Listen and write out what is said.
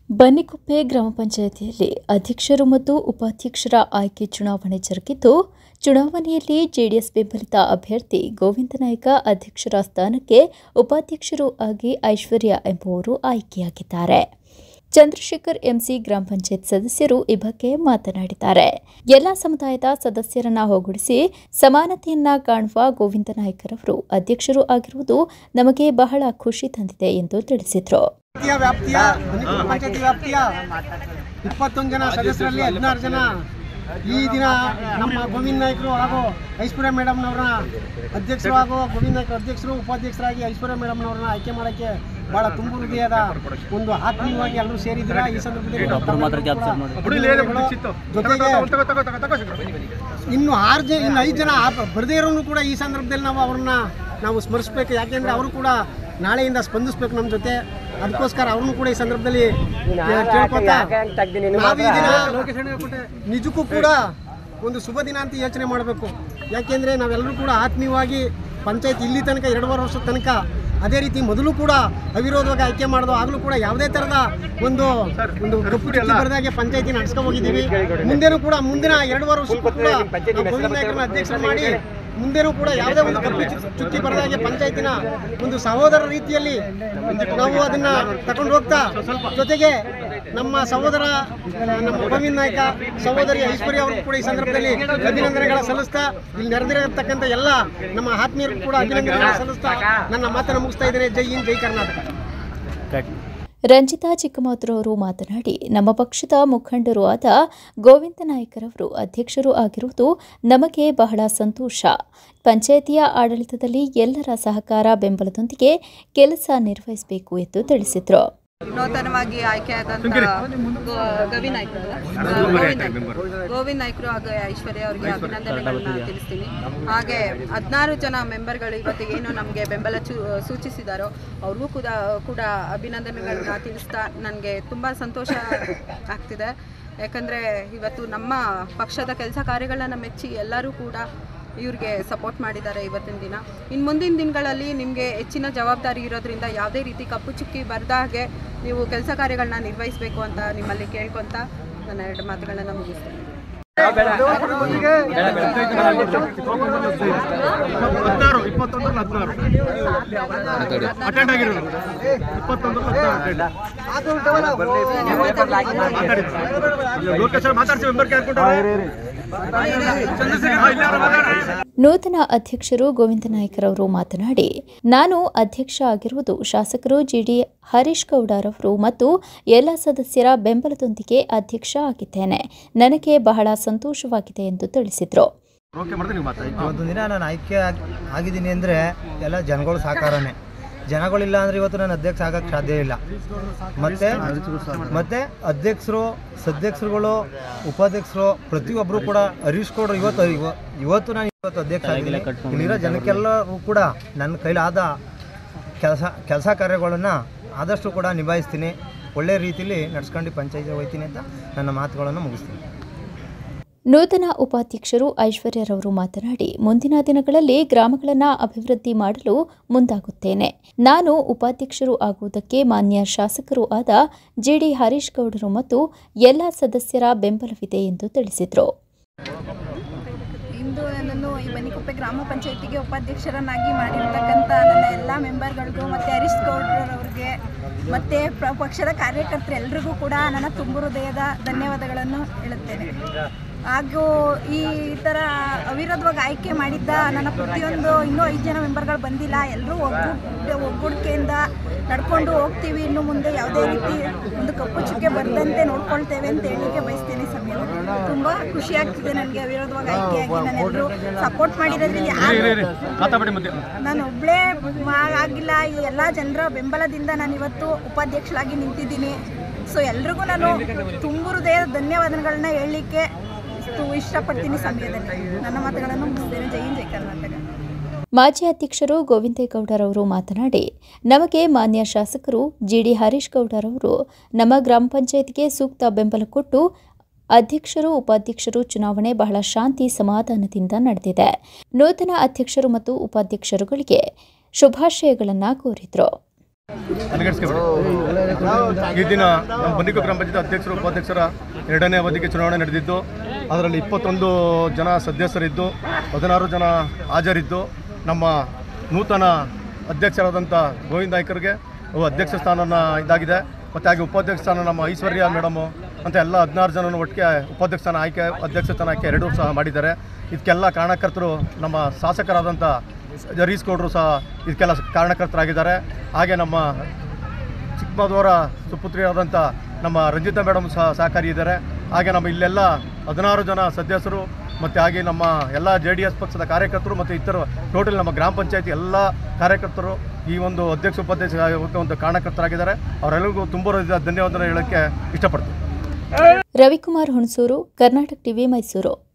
ಬನ್ನಿಕೊಪ್ಪೆ ಗ್ರಾಮ ಪಂಚಾಯಿತಿಯಲ್ಲಿ ಅಧ್ಯಕ್ಷರು ಮತ್ತು ಉಪಾಧ್ಯಕ್ಷರ ಆಯ್ಕೆ ಚುನಾವಣೆ ಜರುಗಿದ್ದು ಚುನಾವಣೆಯಲ್ಲಿ ಜೆಡಿಎಸ್ ಬೆಂಬಲಿತ ಅಭ್ಯರ್ಥಿ ಗೋವಿಂದ ನಾಯ್ಕ ಅಧ್ಯಕ್ಷರ ಸ್ಥಾನಕ್ಕೆ ಉಪಾಧ್ಯಕ್ಷರು ಆಗಿ ಐಶ್ವರ್ಯ ಎಂಬುವರು ಆಯ್ಕೆಯಾಗಿದ್ದಾರೆ ಚಂದ್ರಶೇಖರ್ ಎಂಸಿ ಗ್ರಾಮ ಪಂಚಾಯತ್ ಸದಸ್ಯರು ಈ ಬಗ್ಗೆ ಮಾತನಾಡಿದ್ದಾರೆ ಎಲ್ಲ ಸಮುದಾಯದ ಸದಸ್ಯರನ್ನ ಹೋಗೂಡಿಸಿ ಸಮಾನತೆಯನ್ನ ಕಾಣುವ ಗೋವಿಂದ ನಾಯ್ಕರವರು ಅಧ್ಯಕ್ಷರು ಆಗಿರುವುದು ನಮಗೆ ಬಹಳ ಖುಷಿ ತಂದಿದೆ ಎಂದು ತಿಳಿಸಿದರು ವ್ಯಾಪ್ತಿಯ ವ್ಯಾಪ್ತಿಯ ಮಣಿಪುರ ಪಂಚಾಯತಿ ವ್ಯಾಪ್ತಿಯ ಇಪ್ಪತ್ತೊಂದು ಜನ ಸದಸ್ಯರಲ್ಲಿ ಹದಿನಾರು ಜನ ಈ ದಿನ ನಮ್ಮ ಗೋವಿಂದ ನಾಯ್ಕರು ಹಾಗೂ ಐಶ್ವರ್ಯ ಮೇಡಮ್ನವ್ರನ್ನ ಅಧ್ಯಕ್ಷರು ಹಾಗೂ ಗೋವಿಂದ ನಾಯ್ಕರು ಅಧ್ಯಕ್ಷರು ಉಪಾಧ್ಯಕ್ಷರಾಗಿ ಐಶ್ವರ್ಯ ಮೇಡಮ್ನವ್ರನ್ನ ಆಯ್ಕೆ ಮಾಡೋಕ್ಕೆ ಬಹಳ ತುಂಬ ಹೃದಯದ ಒಂದು ಆತ್ಮೀಯವಾಗಿ ಎಲ್ಲರೂ ಸೇರಿದ್ದೀರಾ ಈ ಸಂದರ್ಭದಲ್ಲಿ ಜೊತೆಗೆ ಇನ್ನು ಆರು ಜನ ಇನ್ನು ಐದು ಜನ ಬರದೇ ಇರೋನು ಕೂಡ ಈ ಸಂದರ್ಭದಲ್ಲಿ ನಾವು ಅವ್ರನ್ನ ನಾವು ಸ್ಮರಿಸ್ಬೇಕು ಯಾಕೆಂದ್ರೆ ಅವರು ಕೂಡ ನಾಳೆಯಿಂದ ಸ್ಪಂದಿಸ್ಬೇಕು ನಮ್ಮ ಜೊತೆ ಅದಕ್ಕೋಸ್ಕರ ಅವ್ರನ್ನು ಕೂಡ ಈ ಸಂದರ್ಭದಲ್ಲಿ ಕೇಳ್ಕೊತಾ ನಾವು ಈ ದಿನ ನಿಜಕ್ಕೂ ಕೂಡ ಒಂದು ಶುಭ ದಿನ ಅಂತ ಯೋಚನೆ ಮಾಡಬೇಕು ಯಾಕೆಂದ್ರೆ ನಾವೆಲ್ಲರೂ ಕೂಡ ಆತ್ಮೀಯವಾಗಿ ಪಂಚಾಯತ್ ಇಲ್ಲಿ ತನಕ ಎರಡೂವರೆ ವರ್ಷದ ತನಕ ಅದೇ ರೀತಿ ಮೊದಲು ಕೂಡ ಅವಿರೋಧವಾಗಿ ಆಯ್ಕೆ ಮಾಡೋದು ಆಗಲೂ ಕೂಡ ಯಾವುದೇ ಥರದ ಒಂದು ಒಂದು ಕಪ್ಪು ಚುಕ್ಕಿ ಬರೆದಾಗೆ ಪಂಚಾಯತಿ ನಡೆಸ್ಕೊ ಹೋಗಿದ್ದೀವಿ ಮುಂದೆನೂ ಕೂಡ ಮುಂದಿನ ಎರಡೂವರೆ ವರ್ಷಕ್ಕೂ ಕೂಡ ನಾವು ಗೋವಿಂದ ನಾಯಕರನ್ನ ಅಧ್ಯಕ್ಷರು ಮಾಡಿ ಮುಂದೆನೂ ಕೂಡ ಯಾವುದೇ ಒಂದು ಕಪ್ಪು ಚು- ಚುಕ್ಕಿ ಬರೆದಾಗೆ ಪಂಚಾಯತಿನ ಒಂದು ಸಹೋದರ ರೀತಿಯಲ್ಲಿ ನಾವು ಅದನ್ನ ತಗೊಂಡು ಹೋಗ್ತಾ ಜೊತೆಗೆ ನಮ್ಮ ಸಹೋದರ ನಮ್ಮ ಗೋವಿಂದ ನಾಯ್ಕ ಸಹೋದರಿ ಐಶ್ವರ್ಯ ಅವರು ಕೂಡ ಈ ಸಂದರ್ಭದಲ್ಲಿ ಅಭಿನಂದನೆಗಳ ಸಲ್ಲಿಸ್ತಾ ಇಲ್ಲಿ ನೆರೆದಿರತಕ್ಕಂಥ ಎಲ್ಲ ನಮ್ಮ ಆತ್ಮೀಯರು ಕೂಡ ಅಭಿನಂದನೆಗಳ ಸಲ್ಲಿಸ್ತಾ ನನ್ನ ಮಾತನ್ನು ಮುಗಿಸ್ತಾ ಇದ್ದೇನೆ ಜೈ ಹಿಂದ್ ಜೈ ಕರ್ನಾಟಕ ರಂಜಿತಾ ಚಿಕ್ಕಮಾತುರು ಅವರು ಮಾತನಾಡಿ ನಮ್ಮ ಪಕ್ಷದ ಮುಖಂಡರು ಆದ ಗೋವಿಂದ ನಾಯ್ಕರವರು ಅಧ್ಯಕ್ಷರು ಆಗಿರುವುದು ನಮಗೆ ಬಹಳ ಸಂತೋಷ ಪಂಚಾಯಿತಿಯ ಆಡಳಿತದಲ್ಲಿ ಎಲ್ಲರ ಸಹಕಾರ ಬೆಂಬಲದೊಂದಿಗೆ ಕೆಲಸ ನಿರ್ವಹಿಸಬೇಕು ಎಂದು ತಿಳಿಸಿದರು ನೂತನವಾಗಿ ಆಯ್ಕೆಯಾದಂತ ಗವಿ ನಾಯ್ಕರು ಅಲ್ಲ? ಗೋವಿಂದ್ ನಾಯ್ಕರು. ಗೋವಿಂದ್ ನಾಯ್ಕರು ಹಾಗೂ ಐಶ್ವರ್ಯ ಅವರಿಗೆ ಅಭಿನಂದನೆಗಳನ್ನ ತಿಳಿಸ್ತೀನಿ ಹಾಗೆ ಹದಿನಾರು ಜನ ಮೆಂಬರ್ಗಳು ಇವತ್ತಿಗೆ ಏನು ನಮಗೆ ಬೆಂಬಲ ಚು ಸೂಚಿಸಿದಾರೋ ಅವ್ರಿಗೂ ಕೂಡ ಕೂಡ ಅಭಿನಂದನೆಗಳನ್ನ ತಿಳಿಸ್ತಾ ನನಗೆ ತುಂಬ ಸಂತೋಷ ಆಗ್ತಿದೆ ಯಾಕಂದರೆ ಇವತ್ತು ನಮ್ಮ ಪಕ್ಷದ ಕೆಲಸ ಕಾರ್ಯಗಳನ್ನ ಮೆಚ್ಚಿ ಎಲ್ಲರೂ ಕೂಡ ಇವ್ರಿಗೆ ಸಪೋರ್ಟ್ ಮಾಡಿದ್ದಾರೆ ಇವತ್ತಿನ ದಿನ ಇನ್ನು ಮುಂದಿನ ದಿನಗಳಲ್ಲಿ ನಿಮಗೆ ಹೆಚ್ಚಿನ ಜವಾಬ್ದಾರಿ ಇರೋದ್ರಿಂದ ಯಾವುದೇ ರೀತಿ ಕಪ್ಪು ಚುಕ್ಕಿ ಬರದ ಹಾಗೆ ನೀವು ಕೆಲಸ ಕಾರ್ಯಗಳನ್ನ ನಿರ್ವಹಿಸಬೇಕು ಅಂತ ನಿಮ್ಮಲ್ಲಿ ಕೇಳ್ಕೊತ ನನ್ನ ಎರಡು ಮಾತುಗಳನ್ನ ಮುಗಿಸ್ತೀನಿ ಹದಿನಾರು ಇಪ್ಪತ್ತೊಂದು ಹದಿನಾರು ಅಟೆಂಡ್ ಆಗಿರೋದು ಇಪ್ಪತ್ತೊಂದು ಲೋಕೇಶ್ ಮಾತಾಡ್ಸಿ ಮೆಂಬರ್ ನೂತನ ಅಧ್ಯಕ್ಷರು ಗೋವಿಂದ ನಾಯ್ಕರವರು ಮಾತನಾಡಿ ನಾನು ಅಧ್ಯಕ್ಷ ಆಗಿರುವುದು ಶಾಸಕರು ಜಿಡಿ ಹರೀಶ್ ಗೌಡರವರು ಮತ್ತು ಎಲ್ಲ ಸದಸ್ಯರ ಬೆಂಬಲದೊಂದಿಗೆ ಅಧ್ಯಕ್ಷ ಆಗಿದ್ದೇನೆ ನನಗೆ ಬಹಳ ಸಂತೋಷವಾಗಿದೆ ಎಂದು ತಿಳಿಸಿದರು ಓಕೆ ಮಾಡಿದ್ರೆ ನೀವು ಮಾತಾಡಿ ಇವತ್ತು ದಿನ ನಾನು ಆಯ್ಕೆ ಆಗ್- ಆಗಿದ್ದೀನಿ ಅಂದರೆ ಎಲ್ಲ ಜನಗಳ ಸಹಕಾರನೇ ಜನಗಳಿಲ್ಲ ಅಂದರೆ ಇವತ್ತು ನಾನು ಅಧ್ಯಕ್ಷ ಆಗಕ್ಕೆ ಸಾಧ್ಯ ಇಲ್ಲ ಮತ್ತೆ ಮತ್ತೆ ಅಧ್ಯಕ್ಷರು ಸದಸ್ಯರುಗಳು ಉಪಾಧ್ಯಕ್ಷರು ಪ್ರತಿಯೊಬ್ಬರು ಕೂಡ ಹರೀಶ್ ಗೌಡ್ರು ಇವತ್ತು ಇವ- ಇವತ್ತು ನಾನು ಇವತ್ತು ಅಧ್ಯಕ್ಷ ಆಗಿದ್ದೀನಿ ಇಲ್ಲಿರೋ ಜನಕ್ಕೆಲ್ಲರೂ ಕೂಡ ನನ್ನ ಕೈಲಾದ ಕೆಲಸ ಕೆಲಸ ಕಾರ್ಯಗಳನ್ನು ಆದಷ್ಟು ಕೂಡ ನಿಭಾಯಿಸ್ತೀನಿ ಒಳ್ಳೆ ರೀತಿಯಲ್ಲಿ ನಡ್ಸ್ಕೊಂಡು ಪಂಚಾಯತಿ ಹೋಗ್ತೀನಿ ಅಂತ ನನ್ನ ಮಾತುಗಳನ್ನು ಮುಗಿಸ್ತೀನಿ ನೂತನ ಉಪಾಧ್ಯಕ್ಷರು ಐಶ್ವರ್ಯರವರು ಮಾತನಾಡಿ ಮುಂದಿನ ದಿನಗಳಲ್ಲಿ ಗ್ರಾಮಗಳನ್ನು ಅಭಿವೃದ್ಧಿ ಮಾಡಲು ಮುಂದಾಗುತ್ತೇನೆ ನಾನು ಉಪಾಧ್ಯಕ್ಷರು ಆಗುವುದಕ್ಕೆ ಮಾನ್ಯ ಶಾಸಕರು ಆದ ಜಿಡಿ ಹರೀಶ್ ಗೌಡರು ಮತ್ತು ಎಲ್ಲ ಸದಸ್ಯರ ಬೆಂಬಲವಿದೆ ಎಂದು ತಿಳಿಸಿದರು ಇಂದು ನನ್ನನ್ನು ಈ ಬನ್ನಿಕೊಪ್ಪೆ ಗ್ರಾಮ ಪಂಚಾಯತಿಗೆ ಉಪಾಧ್ಯಕ್ಷರನ್ನಾಗಿ ಮಾಡಿರ್ತಕ್ಕಂಥ ನನ್ನ ಎಲ್ಲ ಮೆಂಬರ್ಗಳಿಗೂ ಮತ್ತು ಹರೀಶ್ ಗೌಡ್ರವ್ರಿಗೆ ಮತ್ತು ಪ್ರ ಪಕ್ಷದ ಕಾರ್ಯಕರ್ತರು ಎಲ್ರಿಗೂ ಕೂಡ ನನ್ನ ತುಂಬ ಹೃದಯದ ಧನ್ಯವಾದಗಳನ್ನು ಹೇಳುತ್ತೇನೆ ಹಾಗೂ ಈ ಥರ ಅವಿರೋಧವಾಗಿ ಆಯ್ಕೆ ಮಾಡಿದ್ದ ನನ್ನ ಪ್ರತಿಯೊಂದು ಇನ್ನೂ ಐದು ಜನ ಮೆಂಬರ್ಗಳು ಬಂದಿಲ್ಲ ಎಲ್ಲರೂ ಒಗ್ಗೂಟ ಒಗ್ಗೂಡಿಕೆಯಿಂದ ನಡ್ಕೊಂಡು ಹೋಗ್ತೀವಿ ಇನ್ನು ಮುಂದೆ ಯಾವುದೇ ರೀತಿ ಒಂದು ಕಪ್ಪು ಚುಕ್ಕೆ ಬರದಂತೆ ನೋಡ್ಕೊಳ್ತೇವೆ ಅಂತ ಹೇಳಲಿಕ್ಕೆ ಬಯಸ್ತೇನೆ ಈ ಸಮಯದಲ್ಲಿ ತುಂಬ ಖುಷಿ ಆಗ್ತಿದೆ ನನಗೆ ಅವಿರೋಧವಾಗಿ ಆಯ್ಕೆಯಾಗಿ ನಾನು ಎಲ್ಲರೂ ಸಪೋರ್ಟ್ ಮಾಡಿರೋದ್ರಿಂದ ಯಾರು ಮಾತಾಡಿ ಮತ್ತೆ ನಾನು ಒಬ್ಬಳೇ ಆಗಿಲ್ಲ ಈ ಎಲ್ಲ ಜನರ ಬೆಂಬಲದಿಂದ ನಾನು ಇವತ್ತು ಉಪಾಧ್ಯಕ್ಷರಾಗಿ ನಿಂತಿದ್ದೀನಿ ಸೊ ಎಲ್ರಿಗೂ ನಾನು ತುಂಬ ಹೃದಯದ ಧನ್ಯವಾದಗಳನ್ನ ಹೇಳಲಿಕ್ಕೆ ಇಷ್ಟಪಡ್ತೀನಿ ಸಮಯದಲ್ಲಿ ನನ್ನ ಮಾತುಗಳನ್ನು ಮುಗಿಸ್ತೇನೆ ಜೈ ಹಿಂದ್, ಜೈ ಕರ್ನಾಟಕ ಮಾಜಿ ಅಧ್ಯಕ್ಷರು ಗೋವಿಂದೇಗೌಡರವರು ಮಾತನಾಡಿ ನಮಗೆ ಮಾನ್ಯ ಶಾಸಕರು ಜಿಡಿ ಹರೀಶ್ ಗೌಡರವರು ನಮ್ಮ ಗ್ರಾಮ ಪಂಚಾಯತ್ಗೆ ಸೂಕ್ತ ಬೆಂಬಲ ಕೊಟ್ಟು ಅಧ್ಯಕ್ಷರು ಉಪಾಧ್ಯಕ್ಷರು ಚುನಾವಣೆ ಬಹಳ ಶಾಂತಿ ಸಮಾಧಾನದಿಂದ ನಡೆದಿದೆ ನೂತನ ಅಧ್ಯಕ್ಷರು ಮತ್ತು ಉಪಾಧ್ಯಕ್ಷರುಗಳಿಗೆ ಶುಭಾಶಯಗಳನ್ನು ಕೋರಿದರು ಈ ದಿನ ನಮ್ಮ ಬಂದಿಕೋ ಗ್ರಾಮ ಪಂಚಾಯತ್ ಅಧ್ಯಕ್ಷರು ಉಪಾಧ್ಯಕ್ಷರ ಎರಡನೇ ಅವಧಿಗೆ ಚುನಾವಣೆ ನಡೆದಿದ್ದು ಅದರಲ್ಲಿ ಇಪ್ಪತ್ತೊಂದು ಜನ ಸದಸ್ಯರಿದ್ದು ಹದಿನಾರು ಜನ ಹಾಜರಿದ್ದು ನಮ್ಮ ನೂತನ ಅಧ್ಯಕ್ಷರಾದಂಥ ಗೋವಿಂದ ನಾಯ್ಕರ್ಗೆ ಅಧ್ಯಕ್ಷ ಸ್ಥಾನನ ಇದಾಗಿದೆ ಮತ್ತು ಹಾಗೆ ಉಪಾಧ್ಯಕ್ಷ ಸ್ಥಾನ ನಮ್ಮ ಐಶ್ವರ್ಯ ಮೇಡಮು ಅಂತ ಎಲ್ಲ ಹದಿನಾರು ಜನನ ಒಟ್ಟಿಗೆ ಉಪಾಧ್ಯಕ್ಷ ಸ್ಥಾನ ಆಯ್ಕೆ ಅಧ್ಯಕ್ಷ ಸ್ಥಾನ ಆಯ್ಕೆ ಎರಡೂ ಸಹ ಮಾಡಿದ್ದಾರೆ ಇದಕ್ಕೆಲ್ಲ ಕಾರಣಕರ್ತರು ನಮ್ಮ ಶಾಸಕರಾದಂಥ ಹರೀಶ್ ಗೌಡರು ಸಹ ಇದಕ್ಕೆಲ್ಲ ಕಾರಣಕರ್ತರಾಗಿದ್ದಾರೆ ಹಾಗೆ ನಮ್ಮ ಚಿಕ್ಕಮಗಳೂರ ಸುಪುತ್ರಿಯಾದಂಥ ನಮ್ಮ ರಂಜಿತಾ ಮೇಡಮ್ ಸಹ ಸಹಕಾರಿ ಇದ್ದಾರೆ ಹಾಗೆ ನಮ್ಮ ಇಲ್ಲೆಲ್ಲ ಹದಿನಾರು ಜನ ಸದಸ್ಯರು ಮತ್ತು ಹಾಗೆ ನಮ್ಮ ಎಲ್ಲ ಜೆ ಡಿ ಎಸ್ ಪಕ್ಷದ ಕಾರ್ಯಕರ್ತರು ಮತ್ತು ಇತರ ಟೋಟಲ್ ನಮ್ಮ ಗ್ರಾಮ ಪಂಚಾಯತಿ ಎಲ್ಲ ಕಾರ್ಯಕರ್ತರು ಈ ಒಂದು ಅಧ್ಯಕ್ಷ ಉಪಾಧ್ಯಕ್ಷ ಆಗೋಕ್ಕೆ ಒಂದು ಕಾರಣಕರ್ತರಾಗಿದ್ದಾರೆ ಅವರೆಲ್ಲರಿಗೂ ತುಂಬ ಧನ್ಯವಾದ ಹೇಳೋಕ್ಕೆ ಇಷ್ಟಪಡ್ತೀನಿ ರವಿಕುಮಾರ್ ಹುಣಸೂರು ಕರ್ನಾಟಕ ಟಿವಿ ಮೈಸೂರು